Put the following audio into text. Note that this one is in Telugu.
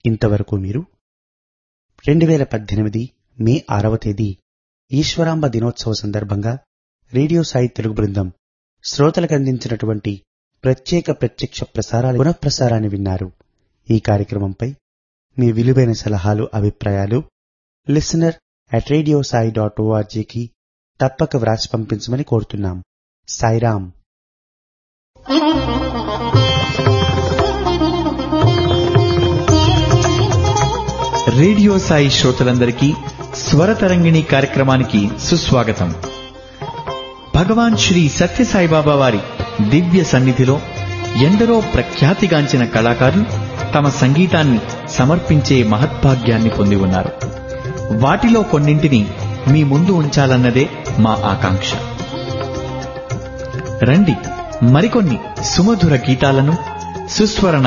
ఇంతవరకు మీరు రెండు వేల పద్దెనిమిది మే ఆరవ తేదీ ఈశ్వరాంబ దినోత్సవ సందర్భంగా రేడియో సాయి తెలుగు బృందం శ్రోతలకు అందించినటువంటి ప్రత్యేక ప్రత్యక్ష ప్రసారాల పునఃప్రసారాన్ని విన్నారు ఈ కార్యక్రమంపై మీ విలువైన సలహాలు అభిప్రాయాలు listener at radio Sai dot ఓఆర్జీకి తప్పక వ్రాసి పంపించమని కోరుతున్నాం సాయిరాం రేడియో సాయి శ్రోతలందరికీ స్వరతరంగిణి కార్యక్రమానికి సుస్వాగతం భగవాన్ శ్రీ సత్యసాయిబాబా వారి దివ్య సన్నిధిలో ఎందరో ప్రఖ్యాతిగాంచిన కళాకారులు తమ సంగీతాన్ని సమర్పించే మహద్భాగ్యాన్ని పొంది ఉన్నారు వాటిలో కొన్నింటిని మీ ముందు ఉంచాలన్నదే మా ఆకాంక్ష రండి మరికొన్ని సుమధుర గీతాలను సుస్వర